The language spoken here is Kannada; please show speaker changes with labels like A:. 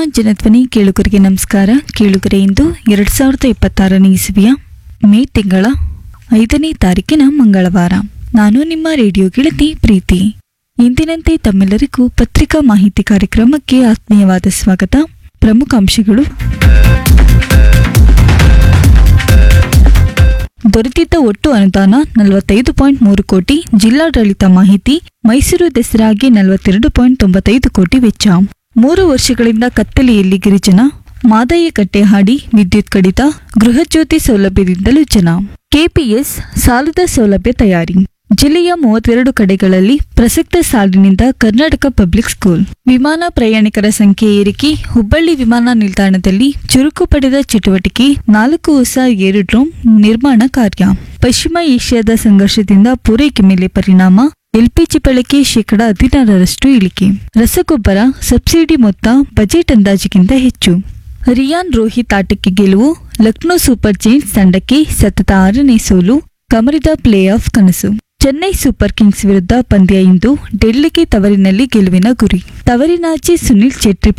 A: ಜನಧ್ವನಿ ಕೇಳುಗರಿಗೆ ನಮಸ್ಕಾರ ಕೇಳುಗರೆ ಇಂದು ಎರಡ್ ಸಾವಿರದ ಇಪ್ಪತ್ತಾರನೇ ಇಸವಿಯ ಮೇ ತಿಂಗಳ ಐದನೇ ತಾರೀಕಿನ ಮಂಗಳವಾರ ನಾನು ನಿಮ್ಮ ರೇಡಿಯೋ ಗೆಳತಿ ಪ್ರೀತಿ ಇಂದಿನಂತೆ ತಮ್ಮೆಲ್ಲರಿಗೂ ಪತ್ರಿಕಾ ಮಾಹಿತಿ ಕಾರ್ಯಕ್ರಮಕ್ಕೆ ಆತ್ಮೀಯವಾದ ಸ್ವಾಗತ ಪ್ರಮುಖ ಅಂಶಗಳು ದೊರೆತಿದ್ದ ಒಟ್ಟು ಅನುದಾನ ನಲವತ್ತೈದು ಪಾಯಿಂಟ್ ಮೂರು ಕೋಟಿ ಜಿಲ್ಲಾಡಳಿತ ಮಾಹಿತಿ ಮೈಸೂರು ದಸರಾಗೆ ನಲವತ್ತೆರಡು ಪಾಯಿಂಟ್ ತೊಂಬತ್ತೈದು ಕೋಟಿ ವೆಚ್ಚ ಮೂರು ವರ್ಷಗಳಿಂದ ಕತ್ತಲೆಯಲ್ಲಿ ಗಿರಿಜನ ಮಾದಯ್ಯ ಕಟ್ಟೆ ಹಾಡಿ ವಿದ್ಯುತ್ ಕಡಿತ ಗೃಹಜ್ಯೋತಿ ಸೌಲಭ್ಯದಿಂದಲೂ ಜನ ಕೆಪಿಎಸ್ ಸಾಲದ ಸೌಲಭ್ಯ ತಯಾರಿ ಜಿಲ್ಲೆಯ ಮೂವತ್ತೆರಡು ಕಡೆಗಳಲ್ಲಿ ಪ್ರಸಕ್ತ ಸಾಲಿನಿಂದ ಕರ್ನಾಟಕ ಪಬ್ಲಿಕ್ ಸ್ಕೂಲ್ ವಿಮಾನ ಪ್ರಯಾಣಿಕರ ಸಂಖ್ಯೆ ಏರಿಕೆ ಹುಬ್ಬಳ್ಳಿ ವಿಮಾನ ನಿಲ್ದಾಣದಲ್ಲಿ ಚುರುಕು ಪಡೆದ ಚಟುವಟಿಕೆ ನಾಲ್ಕು ಹೊಸ ಏರೋಡ್ರೋಮ್ ನಿರ್ಮಾಣ ಕಾರ್ಯ ಪಶ್ಚಿಮ ಏಷ್ಯಾದ ಸಂಘರ್ಷದಿಂದ ಪೂರೈಕೆ ಮೇಲೆ ಪರಿಣಾಮ ಎಲ್ಪಿಜಿ ಬಳಕೆ ಶೇಕಡ ಹದಿನಾರರಷ್ಟು ಇಳಿಕೆ ರಸಗೊಬ್ಬರ ಸಬ್ಸಿಡಿ ಮೊತ್ತ ಬಜೆಟ್ ಅಂದಾಜಿಗಿಂತ ಹೆಚ್ಚು ರಿಯಾನ್ ರೋಹಿತ್ ಆಟಕ್ಕೆ ಗೆಲುವು ಲಕ್ನೋ ಸೂಪರ್ ಜೈಂಟ್ಸ್ ತಂಡಕ್ಕೆ ಸತತ ಆರನೇ ಸೋಲು ಕಮರಿದ ಪ್ಲೇ ಆಫ್ ಕನಸು ಚೆನ್ನೈ ಸೂಪರ್ ಕಿಂಗ್ಸ್ ವಿರುದ್ಧ ಪಂದ್ಯ ಇಂದು ಡೆಲ್ಲಿಗೆ ತವರಿನಲ್ಲಿ ಗೆಲುವಿನ ಗುರಿ ತವರಿನಾಚೆ ಸುನಿಲ್ ಚೇಟ್ರಿ